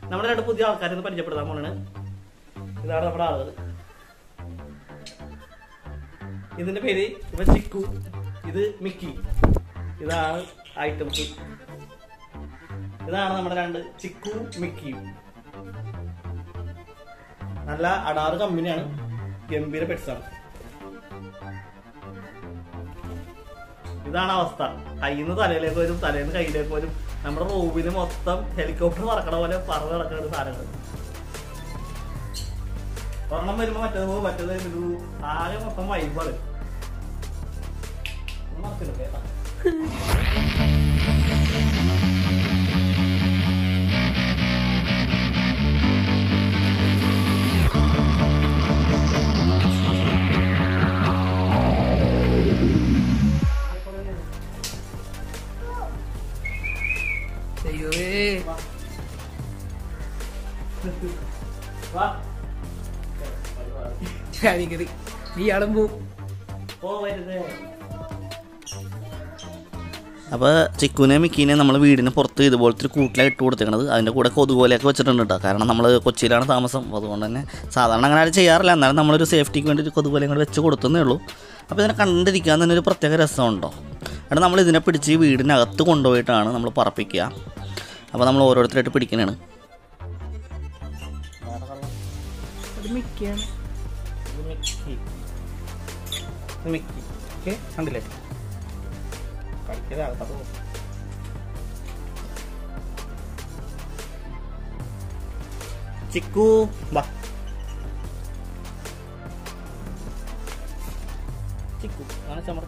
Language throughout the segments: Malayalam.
നമ്മുടെ രണ്ട് പുതിയ ആൾക്കാരെ ഒന്ന് പരിചയപ്പെടുത്താൻ പോണാണ് ഇതാണ് നമ്മുടെ ആളുകൾ ഇതിന്റെ പേര് ഇവ ചിക്കു ഇത് മിക്കി ഇതാണ് ഐറ്റംസ് ഇതാണ് നമ്മുടെ രണ്ട് ചിക്കു മിക്കിയും നല്ല അടാറ് കമ്പനിയാണ് ഗംഭീര പെറ്റ്സാണ് ഇതാണ് അവസ്ഥ കയ്യിന്ന് തലയിലേക്ക് വരും തലേന്ന് കയ്യിലേക്ക് വരും നമ്മുടെ റൂമിന് മൊത്തം ഹെലികോപ്റ്റർ പറക്കണ പോലെ പറന്ന് നടക്കുന്ന സാധനങ്ങൾ ഒരെണ്ണം വരുമ്പോ മറ്റേത് പോകും മറ്റേത് വരുമ്പോ ആകെ മൊത്തം വൈബാണ് ഒന്ന് മറക്കരുത് കേട്ടോ. ദൈവമേ വാ ചാവിക്കറി ഇയാളും പോവും പോവരുത് അപ്പോൾ ചിക്കുനെ മിക്കീനെ നമ്മൾ വീടിന് പുറത്ത് ഇതുപോലത്തെ ഒരു കൂട്ടിലാണ് ഇട്ട് കൊടുത്തേക്കണത് അതിൻ്റെ കൂടെ കൊതുകോലയൊക്കെ വെച്ചിട്ടുണ്ട് കേട്ടോ കാരണം നമ്മൾ കൊച്ചിയിലാണ് താമസം അപ്പോൾ അതുകൊണ്ട് തന്നെ സാധാരണ അങ്ങനെ ആരും ചെയ്യാറില്ല എന്നാലും നമ്മളൊരു സേഫ്റ്റിക്ക് വേണ്ടി ഒരു കൊതുകോലയും കൂടെ വെച്ച് കൊടുത്തേ ഉള്ളൂ അപ്പോൾ ഇതിനെ കണ്ടിരിക്കാൻ തന്നെ ഒരു പ്രത്യേക രസമുണ്ടോ എന്നിട്ട് നമ്മൾ ഇതിനെ പിടിച്ച് ഈ വീടിനകത്ത് കൊണ്ടുപോയിട്ടാണ് നമ്മൾ പറപ്പിക്കുക അപ്പോൾ നമ്മൾ ഓരോരുത്തരായിട്ട് പിടിക്കണതാണ് അത് മിക്കാണ് കണ്ടില്ലേ കളിക്കലാകത്തോ ചിക്കു ബാ ചിക്കു അങ്ങനെ ചമർ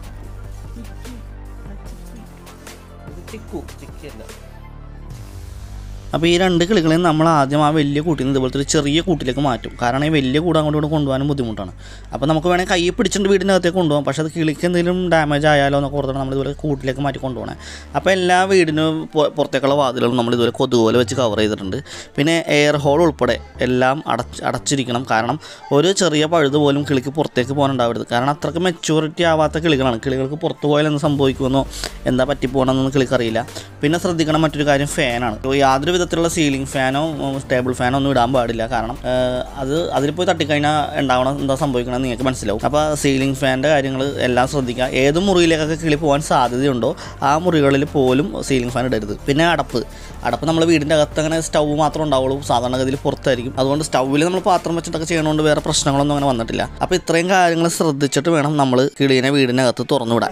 ഇത് ചിക്കു ചിക്കല്ല അപ്പോൾ ഈ രണ്ട് കിളികളെയും നമ്മൾ ആദ്യം ആ വലിയ കൂട്ടിൽ നിന്ന് ഇതുപോലത്തെ ഒരു ചെറിയ കൂട്ടിലേക്ക് മാറ്റും കാരണം ഈ വലിയ കൂട് അങ്ങോട്ട് ഇങ്ങോട്ട് കൊണ്ടുപോകാനും ബുദ്ധിമുട്ടാണ് അപ്പോൾ നമുക്ക് വേണമെങ്കിൽ കൈ പിടിച്ചിട്ട് വീടിനകത്തേക്ക് കൊണ്ടുപോകാം പക്ഷേ അത് കിളിക്ക് എന്തെങ്കിലും ഡാമേജ് ആയാലോ എന്നൊക്കെ ഓർത്താണ് നമ്മൾ ഇതുപോലെ കൂട്ടിലേക്ക് മാറ്റി കൊണ്ടുപോകണേ അപ്പോൾ എല്ലാ വീടിനും പൊ- പുറത്തേക്കുള്ള വാതിലുകളും നമ്മൾ ഇതുപോലെ കൊതുകുപോലെ വെച്ച് കവർ ചെയ്തിട്ടുണ്ട് പിന്നെ എയർ ഹോൾ ഉൾപ്പെടെ എല്ലാം അടച്ച് അടച്ചിരിക്കണം കാരണം ഒരു ചെറിയ പഴുത് പോലും കിളിക്ക് പുറത്തേക്ക് പോകാനുണ്ടാവരുത് കാരണം അത്രയ്ക്ക് മെച്യൂരിറ്റി ആവാത്ത കിളികളാണ് കിളികൾക്ക് പുറത്ത് പോയാൽ എന്ത് സംഭവിക്കുമെന്നോ എന്താ പറ്റിപ്പോകണമെന്നൊന്നും കിളിക്കറിയില്ല പിന്നെ ശ്രദ്ധിക്കണം മറ്റൊരു കാര്യം ഫാനാണ് ഇപ്പോൾ യാതൊരു വിധത്തിലുള്ള സീലിംഗ് ഫാനോ ടേബിൾ ഫാനോ ഒന്നും ഇടാൻ പാടില്ല കാരണം ആ, അത് അതിൽ പോയി തട്ടിക്കഴിഞ്ഞാൽ ഉണ്ടാവണം എന്താ സംഭവിക്കണം നിങ്ങൾക്ക് മനസ്സിലാവും അപ്പോൾ സീലിംഗ് ഫാനിൻ്റെ കാര്യങ്ങൾ എല്ലാം ശ്രദ്ധിക്കുക ഏത് മുറിയിലേക്കൊക്കെ കിളി പോകാൻ സാധ്യതയുണ്ടോ ആ മുറികളിൽ പോലും സീലിംഗ് ഫാൻ ഇടരുത് പിന്നെ അടപ്പ് അടപ്പ് നമ്മൾ വീടിൻ്റെ അകത്ത് അങ്ങനെ സ്റ്റൗ മാത്രം ഉണ്ടാവുള്ളൂ സാധാരണഗതിയിൽ പുറത്തായിരിക്കും അതുകൊണ്ട് സ്റ്റൗവിൽ നമ്മൾ പാത്രം വെച്ചിട്ടൊക്കെ ചെയ്യണോണ്ട് വേറെ പ്രശ്നങ്ങളൊന്നും അങ്ങനെ വന്നിട്ടില്ല അപ്പോൾ ഇത്രയും കാര്യങ്ങൾ ശ്രദ്ധിച്ചിട്ട് വേണം നമ്മൾ കിളീനെ വീടിനകത്ത് തുറന്നുവിടാൻ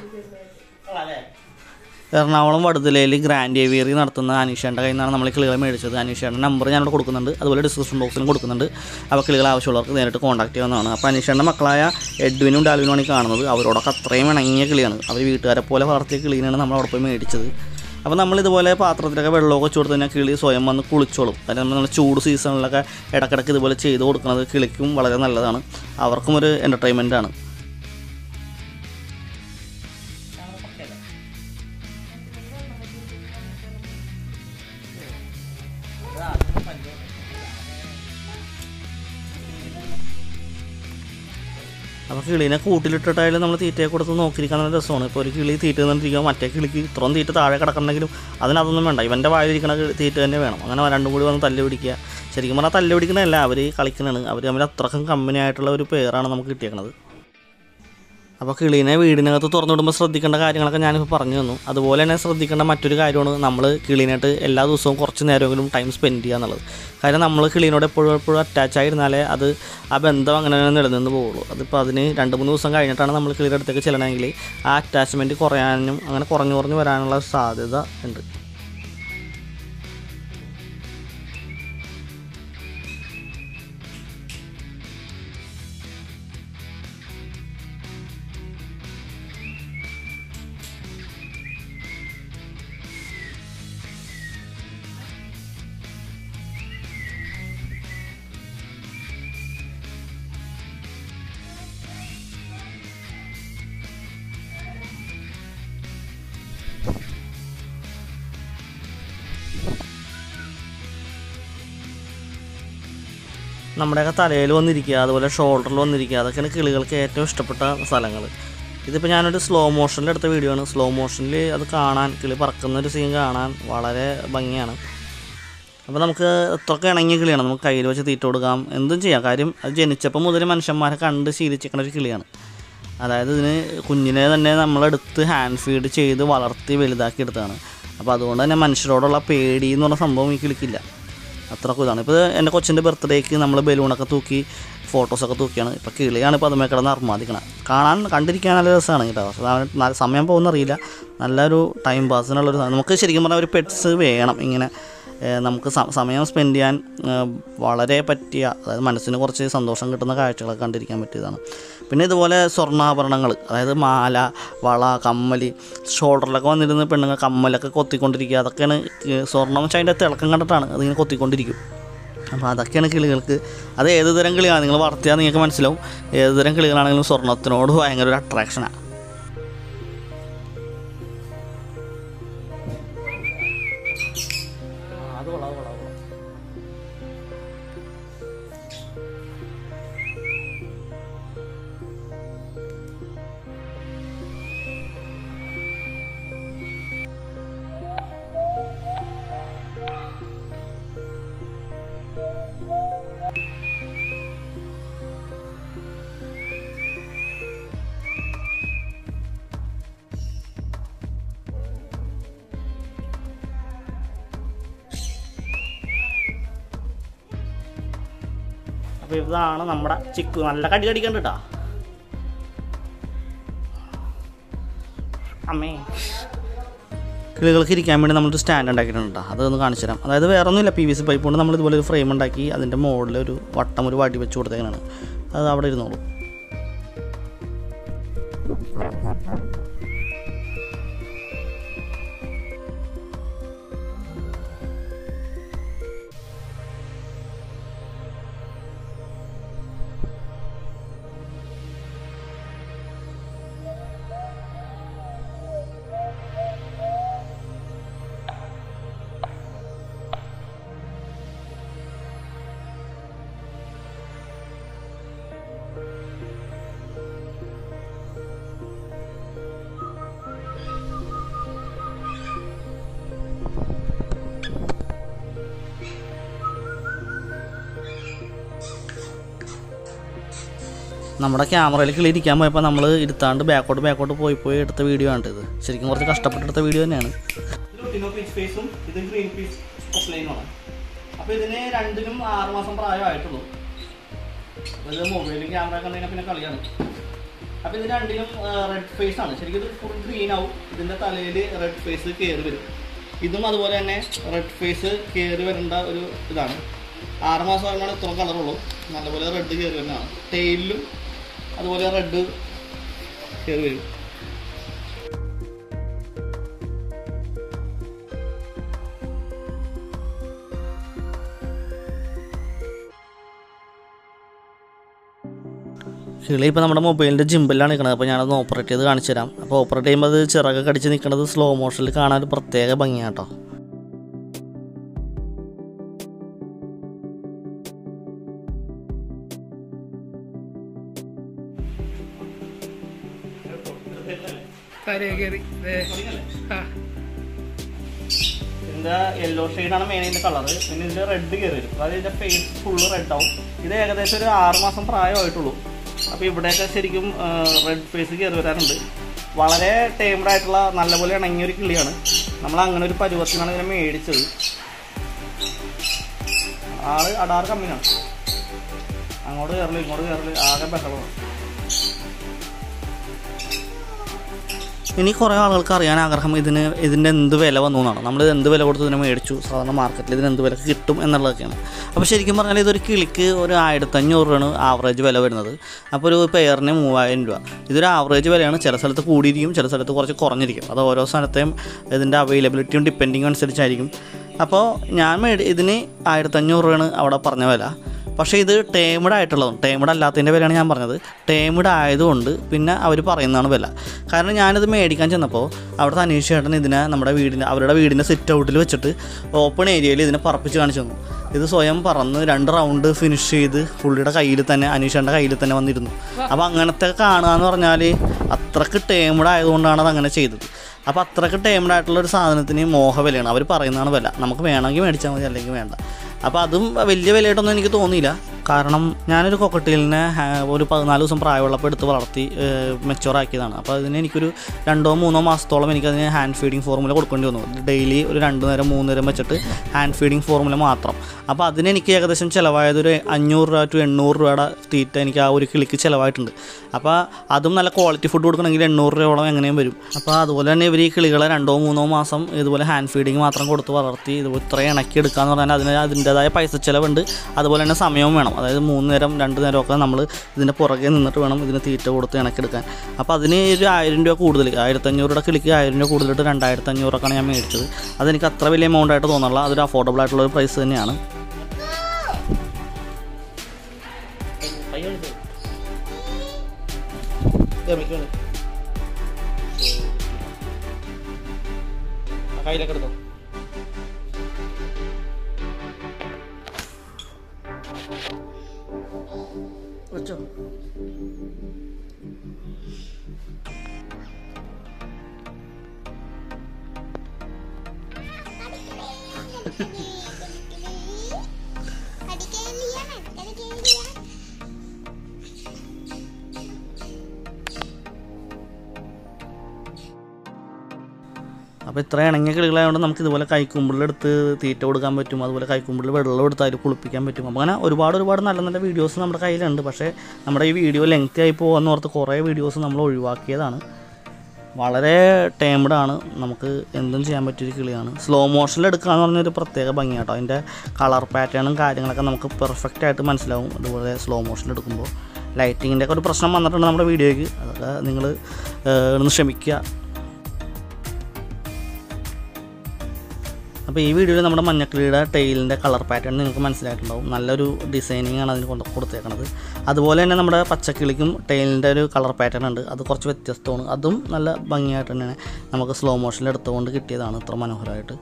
എറണാകുളം വടുതലയിൽ ഗ്രാൻഡ് ഏവിയറി നടത്തുന്ന അനീഷേൻ്റെ കയ്യിൽ നിന്നാണ് നമ്മൾ ഈ കിളികളെ മേടിച്ചത് അനീഷേൻ്റെ നമ്പർ ഞാനിവിടെ കൊടുക്കുന്നുണ്ട് അതുപോലെ ഡിസ്ക്രിപ്ഷൻ ബോക്സിലും കൊടുക്കുന്നുണ്ട് അപ്പോൾ കിളികൾ ആവശ്യമുള്ളവർക്ക് നേരിട്ട് കോൺടാക്ട് ചെയ്യാവുന്നതാണ് അപ്പോൾ അനീഷേൻ്റെ മക്കളായ എഡ്വിനും ഡാൽവിനുമാണ് ഈ കാണുന്നത് അവരോടൊക്കെ അത്രയും ഇണങ്ങിയ കിളിയാണ് അവർ വീട്ടുകാരെ പോലെ വളർത്തിയ കിളീനാണ് നമ്മൾ അവിടെ പോയി മേടിച്ചത് അപ്പോൾ നമ്മൾ ഇതുപോലെ പാത്രത്തിലൊക്കെ വെള്ളമൊക്കെ വെച്ച് കൊടുത്ത് കഴിഞ്ഞാൽ കിളി സ്വയം വന്ന് കുളിച്ചോളും അതായത് നമ്മൾ ചൂട് സീസണിലൊക്കെ ഇടയ്ക്കിടയ്ക്ക് ഇതുപോലെ ചെയ്ത് കൊടുക്കുന്നത് കിളിക്കും വളരെ നല്ലതാണ് അവർക്കും ഒരു എൻ്റർടൈൻമെൻ്റ് ആണ് അപ്പോൾ കിളീനെ കൂട്ടിലിട്ടിട്ടായാലും നമ്മൾ തീറ്റയെ കൊടുത്ത് നോക്കിയിരിക്കാൻ നല്ല രസമാണ് ഇപ്പോൾ ഒരു കിളി തീറ്റ നിന്നിരിക്കുക മറ്റേ കിളിക്ക് ഇത്രയും തീറ്റ താഴെ കിടക്കണമെങ്കിലും അതിനതൊന്നും വേണ്ട ഇവൻ്റെ വായിലിരിക്കണ തീറ്റ തന്നെ വേണം അങ്ങനെ രണ്ടും കൂടി വന്ന് തല്ല് പിടിക്കുക ശരിക്കും പറഞ്ഞാൽ തല്ല് പിടിക്കണതല്ല അവർ കളിക്കണതാണ് അവർ തമ്മിൽ അത്രക്കും കമ്പനി ആയിട്ടുള്ള ഒരു പേരാണ് നമുക്ക് കിട്ടിയേക്കണത് അപ്പോൾ കിളീനെ വീടിനകത്ത് തുറന്നു വിടുമ്പോൾ ശ്രദ്ധിക്കേണ്ട കാര്യങ്ങളൊക്കെ ഞാനിപ്പോൾ പറഞ്ഞു തന്നു അതുപോലെ തന്നെ ശ്രദ്ധിക്കേണ്ട മറ്റൊരു കാര്യമാണ് നമ്മൾ കിളീനായിട്ട് എല്ലാ ദിവസവും കുറച്ച് നേരമെങ്കിലും ടൈം സ്പെൻഡ് ചെയ്യുക എന്നുള്ളത് കാര്യം നമ്മൾ കിളീനോട് എപ്പോഴും എപ്പോഴും അറ്റാച്ച് ആയിരുന്നാലേ അത് ആ ബന്ധം അങ്ങനെ തന്നെ നിലനിന്ന് പോവുള്ളൂ അതിപ്പോൾ അതിന് രണ്ട് മൂന്ന് ദിവസം കഴിഞ്ഞിട്ടാണ് നമ്മൾ കിളിയുടെ അടുത്തേക്ക് ചെല്ലണമെങ്കിൽ ആ അറ്റാച്ച്മെൻറ്റ് കുറയാനും അങ്ങനെ കുറഞ്ഞു കുറഞ്ഞു വരാനുള്ള സാധ്യത ഉണ്ട് നമ്മുടെയൊക്കെ തലയിൽ വന്നിരിക്കുക അതുപോലെ ഷോൾഡറിൽ വന്നിരിക്കുക അതൊക്കെയാണ് കിളികൾക്ക് ഏറ്റവും ഇഷ്ടപ്പെട്ട സ്ഥലങ്ങൾ ഇതിപ്പോൾ ഞാനൊരു സ്ലോ മോഷനിൽ എടുത്ത വീഡിയോ ആണ് സ്ലോ മോഷനിൽ അത് കാണാൻ കിളി പറക്കുന്ന ഒരു സീൻ കാണാൻ വളരെ ഭംഗിയാണ് അപ്പോൾ നമുക്ക് അത്രയ്ക്ക് ഇണങ്ങിയ കിളിയാണ് നമുക്ക് കയ്യിൽ വെച്ച് തീറ്റ കൊടുക്കാം എന്തും ചെയ്യാം കാര്യം അത് ജനിച്ചപ്പോൾ മുതൽ മനുഷ്യന്മാരെ കണ്ട് ശീലിച്ചിരിക്കുന്ന ഒരു കിളിയാണ് അതായത് ഇതിന് കുഞ്ഞിനെ തന്നെ നമ്മളെടുത്ത് ഹാൻഡ് ഫീഡ് ചെയ്ത് വളർത്തി വലുതാക്കി എടുത്തതാണ് അപ്പോൾ അതുകൊണ്ട് തന്നെ മനുഷ്യരോടുള്ള പേടി എന്ന് പറഞ്ഞ സംഭവം ഈ കിളിക്കില്ല അത്രക്കും ഇതാണ് ഇപ്പോൾ എൻ്റെ കൊച്ചിൻ്റെ ബർത്ത്ഡേക്ക് നമ്മൾ ബലൂണൊക്കെ തൂക്കി ഫോട്ടോസൊക്കെ തൂക്കിയാണ് ഇപ്പോൾ കിളിയാണ് ഇപ്പോൾ അതുമേ കിടന്ന് അർമാദിക്കണം കാണാൻ കണ്ടിരിക്കാൻ നല്ല രസമാണ് കേട്ടോ പക്ഷേ അവന് നല്ല സമയം പോകുന്നറിയില്ല നല്ലൊരു ടൈം പാസിനുള്ളൊരു സാധനം. നമുക്ക് ശരിക്കും പറഞ്ഞാൽ ഒരു പെറ്റ്സ് വേണം ഇങ്ങനെ ഏഹ് നമുക്ക് സ- സമയം സ്പെൻഡ് ചെയ്യാൻ ഏഹ് വളരെ പറ്റിയ അതായത് മനസ്സിന് കുറച്ച് സന്തോഷം കിട്ടുന്ന കാഴ്ചകളൊക്കെ കണ്ടിരിക്കാൻ പറ്റിയതാണ് പിന്നെ ഇതുപോലെ സ്വർണ്ണാഭരണങ്ങൾ അതായത് മാല വള കമ്മല് ഷോൾഡറിലൊക്കെ വന്നിരുന്ന് പെണ്ണുങ്ങൾ കമ്മലൊക്കെ കൊത്തിക്കൊണ്ടിരിക്കുക അതൊക്കെയാണ് ഈ സ്വർണ്ണം വെച്ചാൽ അതിൻ്റെ തിളക്കം കണ്ടിട്ടാണ് അതിങ്ങനെ കൊത്തിക്കൊണ്ടിരിക്കും അപ്പോൾ അതൊക്കെയാണ് കിളികൾക്ക് അത് ഏത് തരം കിളിയാണ് നിങ്ങൾ വളർത്തിയാൽ നിങ്ങൾക്ക് മനസ്സിലാവും ഏത് തരം കിളികളാണെങ്കിലും സ്വർണ്ണത്തിനോട് ഭയങ്കര ഒരു അട്രാക്ഷനാണ് അത് കൊള്ളാം അത് കൊള്ളാം അത് കൊള്ളാം അപ്പോൾ ഇതാണ് നമ്മുടെ ചിക്കു നല്ല കടി കടിക്കണ്ട കേട്ടോ അമ്മേ കിളികൾക്ക് ഇരിക്കാൻ വേണ്ടി നമ്മളൊരു സ്റ്റാൻഡ് ഉണ്ടാക്കിയിട്ടുണ്ട് കേട്ടോ അതൊന്ന് കാണിച്ചു തരാം അതായത് വേറെ ഒന്നുമില്ല പി വി സി പൈപ്പ് കൊണ്ട് നമ്മൾ ഇതുപോലെ ഒരു ഫ്രെയിം ഉണ്ടാക്കി അതിൻ്റെ മുകളിൽ ഒരു വട്ടം ഒരു വടി വെച്ച് കൊടുത്തേക്കാണ് അത് അവിടെ ഇരുന്നോളൂ നമ്മുടെ ക്യാമറയിൽ കിളി ഇരിക്കാൻ പോയപ്പോൾ നമ്മൾ ഇരുത്താണ്ട് ബാക്കോട്ട് ബാക്കോട്ട് പോയി പോയി എടുത്ത വീഡിയോ ആണ് ഇത് ശരിക്കും കുറച്ച് കഷ്ടപ്പെട്ടെടുത്ത വീഡിയോ തന്നെയാണ് ഇത് ഗ്രീൻ പീസ് ആണ് അപ്പോൾ ഇതിന് രണ്ടിനും ആറ് മാസം പ്രായമായിട്ടുള്ളൂ ഇത് മൊബൈൽ ക്യാമറ കണ്ടതിനെ പിന്നെ കളിയാണ് അപ്പോൾ ഇത് രണ്ടിനും റെഡ് ഫേസ് ആണ് ശരിക്കും ഇത് ഫുൾ ഗ്രീൻ ആവും ഇതിൻ്റെ തലയിൽ റെഡ് ഫേസ് കയറി വരും ഇതും അതുപോലെ തന്നെ റെഡ് ഫേസ് കയറി വരേണ്ട ഒരു ഇതാണ് ആറ് മാസം ആകുമ്പോൾ ഇത്ര കളറുള്ളൂ നല്ലപോലെ റെഡ് കയറി വരുന്നതാണ് ടെയിലും അതുപോലെ റെഡ് കയറി വരും കിളി ഇപ്പോൾ നമ്മുടെ മൊബൈലിൻ്റെ ജിമ്പിലാണ് നിൽക്കുന്നത് അപ്പോൾ ഞാനത് ഓപ്പറേറ്റ് ചെയ്ത് കാണിച്ചു തരാം അപ്പോൾ ഓപ്പറേറ്റ് ചെയ്യുമ്പോൾ അത് ചിറകൊക്കെ കടിച്ച് നിൽക്കുന്നത് സ്ലോ മോഷനിൽ കാണാൻ ഒരു പ്രത്യേക ഭംഗിയാണ് കേട്ടോ കരയെ കയറി ദേ. ആ ഇതിൻ്റെ യെല്ലോ ഷെയ്ഡാണ് മെയിൻ ഇതിൻ്റെ കളർ പിന്നെ ഇതിൻ്റെ റെഡ് കയറി വരും അതായത് ഇതിൻ്റെ ഫേസ് ഫുള്ള് റെഡ് ആവും ഇത് ഏകദേശം ഒരു ആറ് മാസം പ്രായമായിട്ടുള്ളൂ അപ്പോൾ ഇവിടെയൊക്കെ ശരിക്കും റെഡ് ഫേസ് കയറി വരാറുണ്ട് വളരെ ടേംഡ് ആയിട്ടുള്ള നല്ലപോലെ ഇണങ്ങിയ ഒരു കിളിയാണ് നമ്മൾ അങ്ങനെ ഒരു പരുവത്തിനാണ് ഇതിനെ മേടിച്ചത് ആള് അടാർ കമ്മിനാണ് അങ്ങോട്ട് കയറല് ഇങ്ങോട്ട് കയറല് ആകെ ബഹളമാണ് ഇനി കുറേ ആളുകൾക്ക് അറിയാൻ ആഗ്രഹം ഇതിന് ഇതിൻ്റെ എന്ത് വില വന്നു എന്നാണ് നമ്മൾ ഇത് എന്ത് വില കൊടുത്ത് ഇതിനെ മേടിച്ചു സാധാരണ മാർക്കറ്റിൽ ഇതിന് എന്ത് വില കിട്ടും എന്നുള്ളതൊക്കെയാണ് അപ്പോൾ ശരിക്കും പറഞ്ഞാൽ ഇതൊരു കിളിക്ക് ഒരു ആയിരത്തഞ്ഞൂറ് രൂപയാണ് ആവറേജ് വില വരുന്നത് അപ്പോൾ ഒരു പെയറിന് മൂവായിരം രൂപ ഇതൊരു ആവറേജ് വിലയാണ് ചില സ്ഥലത്ത് കൂടിയിരിക്കും ചില സ്ഥലത്ത് കുറച്ച് കുറഞ്ഞിരിക്കും അത് ഓരോ സ്ഥലത്തെയും ഇതിൻ്റെ അവൈലബിലിറ്റിയും ഡിപ്പെൻഡിങ് അനുസരിച്ചായിരിക്കും അപ്പോൾ ഞാൻ മേടി ഇതിന് ആയിരത്തഞ്ഞൂറ് രൂപയാണ് അവിടെ പറഞ്ഞ വില പക്ഷേ ഇത് ടേമഡ് ആയിട്ടുള്ളതും ടേമഡ് അല്ലാത്തതിൻ്റെ വിലയാണ് ഞാൻ പറഞ്ഞത് ടേമഡ് ആയതുകൊണ്ട് പിന്നെ അവർ പറയുന്നതാണ് വില കാരണം ഞാനിത് മേടിക്കാൻ ചെന്നപ്പോൾ അവിടുത്തെ അനീഷ് ചേട്ടൻ ഇതിനെ നമ്മുടെ വീടിൻ്റെ അവരുടെ വീടിൻ്റെ സിറ്റ് ഔട്ടിൽ വെച്ചിട്ട് ഓപ്പൺ ഏരിയയിൽ ഇതിനെ പറപ്പിച്ച് കാണിച്ചു തന്നു ഇത് സ്വയം പറന്ന് രണ്ട് റൗണ്ട് ഫിനിഷ് ചെയ്ത് പുള്ളിയുടെ കയ്യിൽ തന്നെ അനീഷേൻ്റെ കയ്യിൽ തന്നെ വന്നിരുന്നു അപ്പോൾ അങ്ങനത്തെ കാണുക എന്ന് പറഞ്ഞാൽ അത്രക്ക് ടേമഡ് ആയതുകൊണ്ടാണ് അത് അങ്ങനെ ചെയ്തത് അപ്പോൾ അത്രയ്ക്ക് ടേംഡ് ആയിട്ടുള്ള ഒരു സാധനത്തിന് മോഹവിലയാണ് അവർ പറയുന്നതാണ് വില നമുക്ക് വേണമെങ്കിൽ മേടിച്ചാൽ മതി അല്ലെങ്കിൽ വേണ്ട അപ്പോൾ അതും വലിയ വിലയായിട്ടൊന്നും എനിക്ക് തോന്നിയില്ല കാരണം ഞാനൊരു കൊക്കട്ടീലിനെ ഒരു പതിനാല് ദിവസം പ്രായമുള്ളപ്പോൾ എടുത്ത് വളർത്തി മെച്ചുവറാക്കിയതാണ് അപ്പോൾ അതിന് എനിക്കൊരു രണ്ടോ മൂന്നോ മാസത്തോളം എനിക്കതിന് ഹാൻഡ് ഫീഡിങ് ഫോർമുല കൊടുക്കേണ്ടി വന്നു ഡെയിലി ഒരു രണ്ട് നേരം മൂന്ന് നേരം വെച്ചിട്ട് ഹാൻഡ് ഫീഡിങ് ഫോർമുല മാത്രം അപ്പോൾ അതിന് എനിക്ക് ഏകദേശം ചിലവായത് ഒരു അഞ്ഞൂറ് രൂപ ടു എണ്ണൂറ് രൂപയുടെ തീറ്റ എനിക്ക് ആ ഒരു കിളിക്ക് ചിലവായിട്ടുണ്ട് അപ്പോൾ അതും നല്ല ക്വാളിറ്റി ഫുഡ് കൊടുക്കണമെങ്കിൽ എണ്ണൂറ് രൂപയോളം എങ്ങനെയും വരും അപ്പോൾ അതുപോലെ തന്നെ ഇവർ ഈ കിളികളെ രണ്ടോ മൂന്നോ മാസം ഇതുപോലെ ഹാൻഡ് ഫീഡിങ് മാത്രം കൊടുത്ത് വളർത്തി ഇതുപോലെ ഇത്രയും ഇണക്കി എടുക്കുക എന്ന് പറഞ്ഞാൽ അതിന് അതിൻ്റേതായ പൈസ ചിലവുണ്ട് അതുപോലെ തന്നെ സമയവും വേണം അതായത് മൂന്ന് നേരം രണ്ട് നേരമൊക്കെ നമ്മൾ ഇതിൻ്റെ പുറകെ നിന്നിട്ട് വേണം ഇതിന് തീറ്റ കൊടുത്ത് ഇണക്കിയെടുക്കാൻ അപ്പോൾ അതിന് ഒരു ആയിരം രൂപ കൂടുതൽ ആയിരത്തഞ്ഞൂറ് രൂപ കിളിക്ക് ആയിരം രൂപ കൂടുതലിട്ട് രണ്ടായിരത്തി അഞ്ഞൂറൊക്കെയാണ് ഞാൻ മേടിച്ചത് അതെനിക്ക് അത്ര വലിയ എമൗണ്ട് ആയിട്ട് തോന്നുന്നില്ല അതൊരു അഫോർഡബിൾ ആയിട്ടുള്ള ഒരു പ്രൈസ് തന്നെയാണ് കയ്യിലൊക്കെ എടുത്തോ വെച്ചോ അപ്പോൾ ഇത്ര ഇണങ്ങിയ കിളികളായതുകൊണ്ട് നമുക്ക് ഇതുപോലെ കൈക്കുമ്പിളിലെടുത്ത് തീറ്റ കൊടുക്കാൻ പറ്റും അതുപോലെ കൈക്കുമ്പിളിൽ വെള്ളം എടുത്ത് അതിൽ കുളിപ്പിക്കാൻ പറ്റും അപ്പോൾ അങ്ങനെ ഒരുപാട് ഒരുപാട് നല്ല നല്ല വീഡിയോസ് നമ്മുടെ കയ്യിലുണ്ട് പക്ഷേ നമ്മുടെ ഈ വീഡിയോ ലെങ്തി ആയി പോകുമെന്ന് ഓർത്ത് കുറേ വീഡിയോസ് നമ്മൾ ഒഴിവാക്കിയതാണ് വളരെ ടേംഡ് ആണ് നമുക്ക് എന്തും ചെയ്യാൻ പറ്റിയൊരു കിളിയാണ് സ്ലോ മോഷനിൽ എടുക്കുക എന്ന് പറഞ്ഞൊരു പ്രത്യേക ഭംഗിയാട്ടോ അതിൻ്റെ കളർ പാറ്റേണും കാര്യങ്ങളൊക്കെ നമുക്ക് പെർഫെക്റ്റ് ആയിട്ട് മനസ്സിലാവും അതുപോലെ സ്ലോ മോഷനിൽ എടുക്കുമ്പോൾ ലൈറ്റിങ്ങിൻ്റെ ഒക്കെ ഒരു പ്രശ്നം വന്നിട്ടുണ്ട് നമ്മുടെ വീഡിയോയ്ക്ക് അതൊക്കെ നിങ്ങൾ ഒന്ന് ക്ഷമിക്കുക അപ്പോൾ ഈ വീഡിയോയിൽ നമ്മുടെ മഞ്ഞക്കിളിയുടെ ടെയിലിൻ്റെ കളർ പാറ്റേൺ നിങ്ങൾക്ക് മനസ്സിലായിട്ടുണ്ടാവും നല്ലൊരു ഡിസൈനിങ് ആണ് അതിന് കൊണ്ട് കൊടുത്തേക്കണത് അതുപോലെ തന്നെ നമ്മുടെ പച്ചക്കിളിക്കും ടെയിലിൻ്റെ ഒരു കളർ പാറ്റേൺ ഉണ്ട് അത് കുറച്ച് വ്യത്യസ്തമാണ് അതും നല്ല ഭംഗിയായിട്ട് തന്നെ നമുക്ക് സ്ലോ മോഷനിൽ എടുത്തുകൊണ്ട് കിട്ടിയതാണ് ഇത്ര മനോഹരമായിട്ട്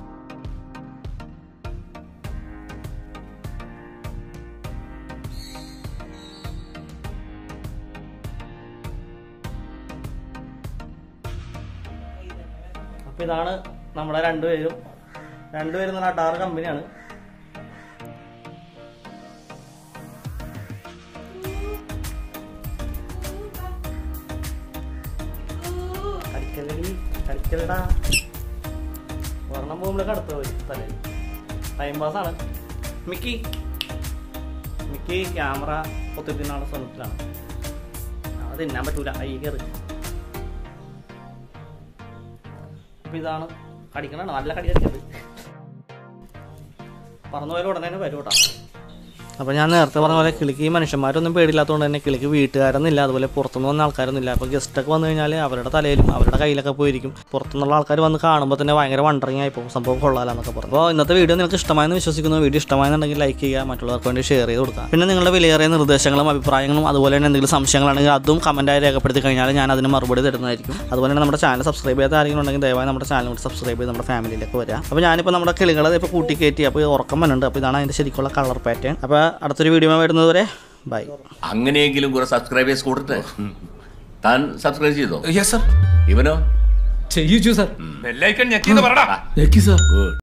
അപ്പോൾ ഇതാണ് നമ്മുടെ രണ്ടുപേരും രണ്ടുപേരും നല്ല അടാർ കമ്പനിയാണ് കളിക്കലടി കളിക്കലടാ ഒരെണ്ണം പോകുമ്പോഴൊക്കെ അടുത്ത് പോയി തലയിൽ ടൈം പാസ്സാണ് മിക്കി മിക്കി ക്യാമറ പൊത്തിട്ടുള്ള ശ്രമത്തിലാണ് അത് തിന്നാൻ പറ്റൂല കൈ കയറി അപ്പൊ ഇതാണ് കടിക്കണ നല്ല കടി കടിച്ചത് പറന്നു പോയാലും ഉടനെ തന്നെ വരും കേട്ടോ അപ്പോൾ ഞാൻ നേരത്തെ പറഞ്ഞ പോലെ കിളിക്ക് ഈ മനുഷ്യന്മാരൊന്നും പേടിയില്ലാത്തതുകൊണ്ട് തന്നെ കിളിക്ക് വീട്ടുകാരൊന്നുമില്ല അതുപോലെ പുറത്തുനിന്ന് വന്ന ആൾക്കാരൊന്നുമില്ല അപ്പോൾ ഗസ്റ്റൊക്കെ വന്നു കഴിഞ്ഞാൽ അവരുടെ തലയിലും അവരുടെ കയ്യിലൊക്കെ പോയിരിക്കും പുറത്തുനിന്നുള്ള ആൾക്കാർ വന്ന് കാണുമ്പോൾ തന്നെ ഭയങ്കര വണ്ടറിങ് ആയിപ്പോൾ സംഭവം കൊള്ളാലെന്നൊക്കെ പറഞ്ഞു അപ്പോൾ ഇന്നത്തെ വീഡിയോ നിങ്ങൾക്ക് ഇഷ്ടമായെന്ന് വിശ്വസിക്കുന്നു വീഡിയോ ഇഷ്ടമായെന്നുണ്ടെങ്കിൽ ലൈക്ക് ചെയ്യുക മറ്റുള്ളവർക്ക് വേണ്ടി ഷെയർ ചെയ്ത് കൊടുക്കുക പിന്നെ നിങ്ങളുടെ വിലയേറിയ നിർദ്ദേശങ്ങളും അഭിപ്രായങ്ങളും അതുപോലെ തന്നെ എന്തെങ്കിലും സംശയങ്ങളാണെങ്കിൽ അതും കമൻറ്റായി രേഖപ്പെടുത്തി കഴിഞ്ഞാൽ ഞാൻ അതിന് മറുപടി തരുന്നതായിരിക്കും അതുപോലെ തന്നെ നമ്മുടെ ചാനൽ സബ്സ്ക്രൈബ് ചെയ്യാത്ത ആരെങ്കിലും ഉണ്ടെങ്കിൽ ദയവായി നമ്മുടെ ചാനൽ കൂടി സബ്സ്ക്രൈബ് ചെയ്ത് നമ്മുടെ ഫാമിലിയിലേക്ക് വരിക അപ്പോൾ ഞാനിപ്പോൾ നമ്മുടെ കിളികളെ ഇപ്പോൾ കൂട്ടിക്കയറ്റി അപ്പോൾ ഉറക്കം വരുന്നുണ്ട് അപ്പോൾ ഇതാണ് അതിൻ്റെ ശരിക്കുള്ള കളർ പാറ്റേൺ അപ്പോൾ അടുത്തൊരു വീഡിയോ വരുന്നത് വരെ ബൈ അങ്ങനെയെങ്കിലും കുറെ സബ്സ്ക്രൈബേഴ്സ് കൊടുത്തേ താൻ സബ്സ്ക്രൈബ് ചെയ്തോ യെസ് സർ ഇവനോ ചെയ്യിച്ചു സർ ബെല്ലൈക്കൺ ഞെക്കിന്ന് പറടാ ഞെക്കി സർ ഗുഡ്